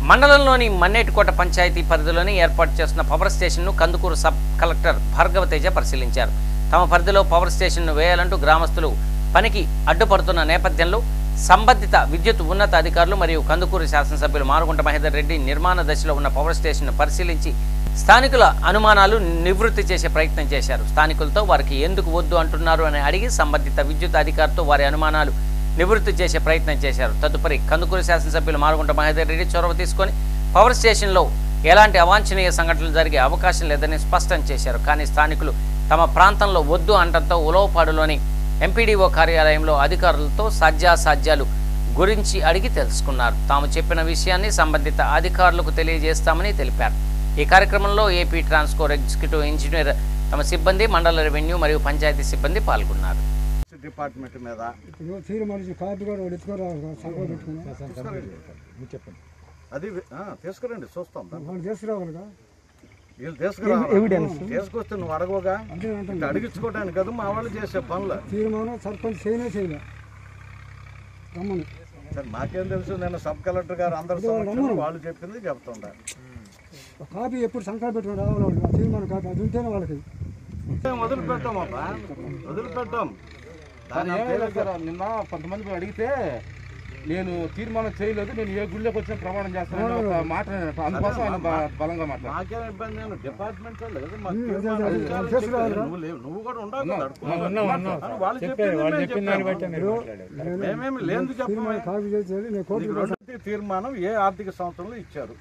మండలంలోని మన్నేటికోట పంచాయతీ పరిధిలోని ఏర్పాటు చేస్తున్న పవర్ స్టేషన్ను కందుకూరు సబ్ కలెక్టర్ భార్గవ తేజ పరిశీలించారు తమ పరిధిలో పవర్ స్టేషన్ను వేయాలంటూ గ్రామస్తులు పనికి అడ్డుపడుతున్న నేపథ్యంలో సంబంధిత విద్యుత్ ఉన్నత అధికారులు మరియు కందుకూరు శాసనసభ్యులు మారుగుంట మహేందర్ రెడ్డి నిర్మాణ దశలో ఉన్న పవర్ స్టేషన్ను పరిశీలించి స్థానికుల అనుమానాలు నివృత్తి చేసే ప్రయత్నం చేశారు స్థానికులతో వారికి ఎందుకు వద్దు అంటున్నారు అని అడిగి సంబంధిత విద్యుత్ అధికారితో వారి అనుమానాలు నివృత్తి చేసే ప్రయత్నం చేశారు తదుపరి కందుకూరు శాసనసభ్యులు మారుగుంట మహేందర్ రెడ్డి చొరవ తీసుకొని పవర్ స్టేషన్లో ఎలాంటి అవాంఛనీయ సంఘటనలు జరిగే అవకాశం లేదని స్పష్టం చేశారు కానీ స్థానికులు తమ ప్రాంతంలో వద్దు అనడంతో ఉలవపాడులోని ఎంపీడీఓ కార్యాలయంలో అధికారులతో సాధ్యాసాధ్యాలు గురించి అడిగి తెలుసుకున్నారు తాము చెప్పిన విషయాన్ని సంబంధిత అధికారులకు తెలియజేస్తామని తెలిపారు ఈ కార్యక్రమంలో ఏపీ ట్రాన్స్కోర్ ఎగ్జిక్యూటివ్ ఇంజనీర్ తమ సిబ్బంది మండల రెవెన్యూ మరియు పంచాయతీ సిబ్బంది పాల్గొన్నారు డిపార్ట్మెంట్ మీద ఇప్పుడు తీరు మనిషి కార్డు కూడా వాడు ఎత్తుకోరావాలి సంకలం పెట్టుకుని తీసుకురండి. అది ఆ, తీసుకురండి చూస్తాం దాన్ని. వాళ్ళు తీసుకురావాలిగా వీళ్ళు తీసుకురావాలి తీసుకొస్తే నువ్వు అడగవుగా అదే అంటాను ఇట్లా అడిగించుకోవడానికి కదా మా వాళ్ళు చేసే పనులు తీర్మానం సర్పంచ్ చేయనే చేయలే రమ్మని సరే మాకేం తెలుసు నేను సబ్ కలెక్టర్ గారు అందరు సమక్షంలో వాళ్ళు చెప్పింది చెప్తుండారు ఒక కాపీ ఎప్పుడు సంకలం పెట్టుకుని రావాలి వాళ్ళు ఆ తీర్మానం కాపీ అది ఉంటేనే వాళ్ళకి ఏం వదిలిపెట్టాం అబ్బా వదిలిపెట్టాం దాని ఏమైనా నిన్న కొంతమంది పోయి అడిగితే నేను తీర్మానం చేయలేదు నేను ఏ గుళ్ళోకి వచ్చిన ప్రమాణం చేస్తానని ఒక మాట అన్నాడు. అందుకోసం ఆయన బ- బలంగా మాట్లాడారు మాకేం ఇబ్బంది నేను డిపార్ట్మెంట్ వాళ్ళు కదా మాకు అదే, తీర్మానం అదే, అధికారులు అదే, చేసుకురావాలి చెప్పారు. నువ్వు లేవు నువ్వు కూడా ఉండాలి కదా అడుక్కోవాలి. అని వాళ్ళు చెప్పింది మేము చెప్పాము. మేమేమి లేదు చెప్పాము తీర్మానం కాపీ చేసేది నేను కోర్టు నీకు రెండో తీర్మానం ఏ ఆర్థిక సంవత్సరంలో ఇచ్చారు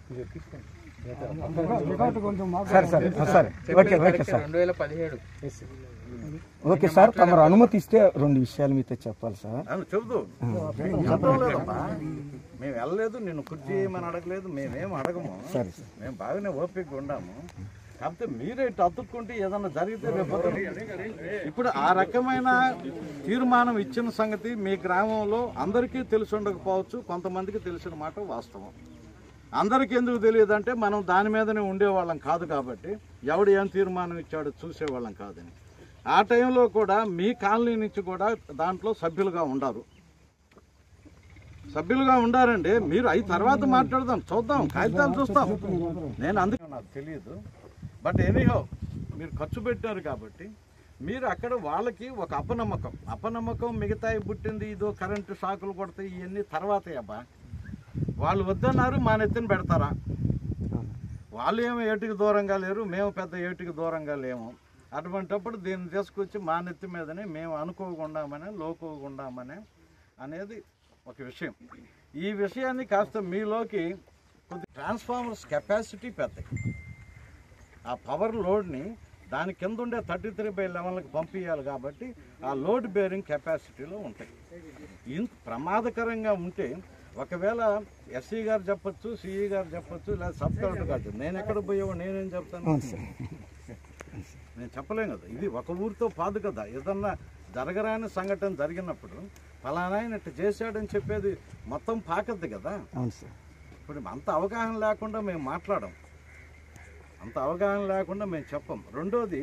రికార్డు కొంచెం మాకు సరే ఓకే ఓకే సార్ రెండు వేల పదిహేడు ఓకే సార్ తమరు అనుమతి ఇస్తే రెండు విషయాలు మీతో చెప్పాలి సార్ అని చెబుతూ చెప్పడం లేదమ్మా మేము వెళ్ళలేదు నిన్ను కుర్చీ చేయమని అడగలేదు మేమేం అడగము సరే సార్ మేము బాగానే ఓపికగా ఉండాము కాకపోతే మీరే ఇటు అతుక్కుంటే ఏదన్నా జరిగితే రేపు ఇప్పుడు ఆ రకమైన తీర్మానం ఇచ్చిన సంగతి మీ గ్రామంలో అందరికీ తెలిసి ఉండకపోవచ్చు కొంతమందికి తెలిసిన మాట వాస్తవం అందరికీ ఎందుకు తెలియదంటే మనం దాని మీదనే ఉండేవాళ్ళం కాదు కాబట్టి ఎవడు ఏం తీర్మానం ఇచ్చాడో చూసేవాళ్ళం కాదని ఆ టైంలో కూడా మీ కాలనీ నుంచి కూడా దాంట్లో సభ్యులుగా ఉండారు సభ్యులుగా ఉండారండి మీరు అయి తర్వాత మాట్లాడదాం చూద్దాం కాగితాలు చూస్తాం నేను అందుకే నాకు తెలియదు బట్ ఎనీహో మీరు ఖర్చు పెట్టారు కాబట్టి మీరు అక్కడ వాళ్ళకి ఒక అపనమ్మకం అపనమ్మకం మిగతాయి పుట్టింది ఇదో కరెంటు షాకులు కొడతాయి ఇవన్నీ తర్వాతే అబ్బా వాళ్ళు వద్దన్నారు మా నెత్తిన పెడతారా వాళ్ళు ఏమో ఏటికి దూరంగా లేరు మేము పెద్ద ఏటికి దూరంగా లేము అటువంటప్పుడు దీన్ని తీసుకొచ్చి మా నెత్తి మీదనే మేము అనుకోకుండామనే లోకోకుండామనే అనేది ఒక విషయం ఈ విషయాన్ని కాస్త మీలోకి కొద్ది ట్రాన్స్ఫార్మర్స్ కెపాసిటీ పెద్దది ఆ పవర్ లోడ్ని దాని కింద ఉండే థర్టీ త్రీ బై లెవెన్కి పంపించాలి కాబట్టి ఆ లోడ్ బేరింగ్ కెపాసిటీలో ఉంటాయి ఇంత ప్రమాదకరంగా ఉంటే ఒకవేళ ఎస్సీ గారు చెప్పొచ్చు సిఈ గారు చెప్పొచ్చు లేదా సబ్ కలెక్టర్ గారు చెప్పొచ్చు. నేను ఎక్కడ పోయావో నేనేం చెప్తాను నేను చెప్పలేం కదా ఇది ఒక ఊరితో పాదు కదా ఏదన్నా జరగరాని సంఘటన జరిగినప్పుడు ఫలానా ఆయన ఇట్ట చేశాడని చెప్పేది మొత్తం పాకద్దు కదా అవును సార్ ఇప్పుడు అంత అవగాహన లేకుండా మేము మాట్లాడం అంత అవగాహన లేకుండా మేము చెప్పం రెండోది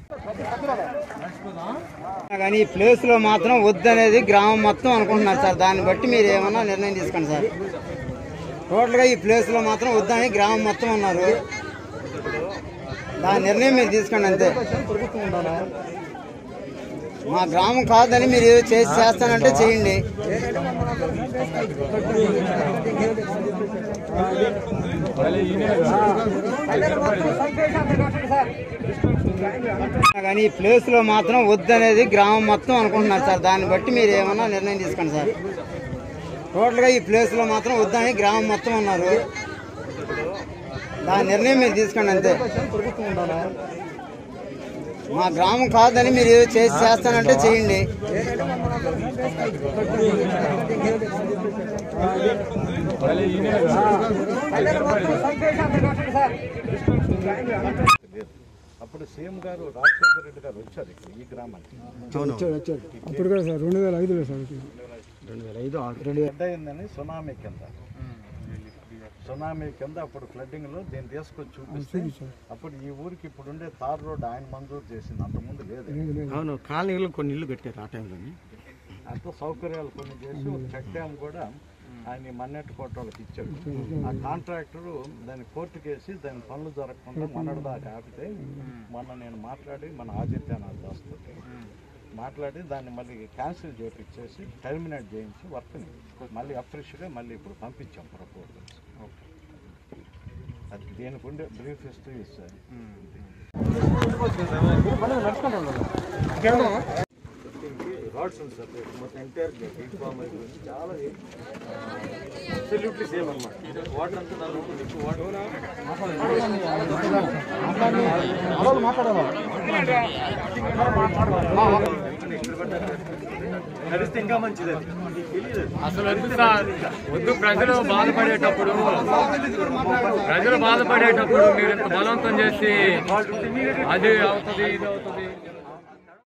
కానీ ఈ ప్లేస్ లో మాత్రం వద్దనేది గ్రామం మొత్తం అనుకుంటున్నారు సార్ దాన్ని బట్టి మీరు ఏమన్నా నిర్ణయం తీసుకోండి సార్ టోటల్ గా ఈ ప్లేస్ లో మాత్రం వద్దని గ్రామం మొత్తం ఉన్నారు దాని నిర్ణయం మీరు తీసుకోండి అంతే మా గ్రామం కాదని మీరు చేసి చేస్తానంటే చేయండి కానీ ఈ ప్లేస్ లో మాత్రం వద్దనేది గ్రామం మొత్తం అనుకుంటున్నారు సార్ దాన్ని బట్టి మీరు ఏమన్నా నిర్ణయం తీసుకోండి సార్ టోటల్ గా ఈ ప్లేస్ లో మాత్రం వద్దని గ్రామం మొత్తం ఉన్నారు దాని నిర్ణయం మీరు తీసుకోండి అంతే మా గ్రామం కాదని మీరు చేసి చేస్తానంటే చేయండి లేదు అప్పుడు సీఎం గారు రాజశేఖర రెడ్డి గారు వచ్చారు ఇక్కడ ఈ గ్రామానికి వచ్చాడు వచ్చాడు అప్పుడు కూడా సార్ రెండు వేల ఐదులో సార్ వచ్చింది. రెండు వేల ఐదు ఆరు రెండు ఫ్లడ్ అయిందని సునామీ కింద సునామీ కింద అప్పుడు ఫ్లడ్డింగ్ లో దీన్ని తీసుకొచ్చి చూపిస్తే అప్పుడు ఈ ఊరికి ఇప్పుడు ఉండే తార్ రోడ్ ఆయన మంజూరు చేసింది అంతకుముందు లేదు లేదు లేదు అవును కాలనీలో కొన్ని ఇల్లు కట్టారు ఆ టైంలోని అంత సౌకర్యాలు కొన్ని చేసి ఒక చెక్ డ్యామ్ కూడా ఆయన ఈ మన్నెట్టు కోట వాళ్ళకి ఇచ్చాడు ఆ కాంట్రాక్టర్ దాన్ని కోర్టు కేసి దాని పనులు జరగకుండా మొన్నటి దాకా ఆపితే మొన్న నేను మాట్లాడి మన ఆదిత్యనాథ్ దాస్తోటి మాట్లాడి దాన్ని మళ్ళీ క్యాన్సిల్ చేయించేసి టర్మినేట్ చేయించి వర్క్ని మళ్ళీ అఫ్రెష్గా మళ్ళీ ఇప్పుడు పంపించాం ప్రపోజల్స్ అది దేనికి ఉండే బ్రీఫ్ ఇస్తూ ఇస్తారు రాడ్స్ ఉంది సార్ మొత్తం ఎంటైర్ హీట్ ఫామ్ అయిపోయింది చాలా అబ్సల్యూట్లీ సేమ్ అనమాట వాటర్ అంతా దాని ఉంటుంది ఎక్కువ వాటర్ నడిస్తే ఇంకా మంచిది అది తెలియదు అసలు వద్దు సార్ వద్దు ప్రజలు బాధపడేటప్పుడు ప్రజలు బాధపడేటప్పుడు మీరు ఇంత బలవంతం చేసి అది అవుతుంది ఇది అవుతుంది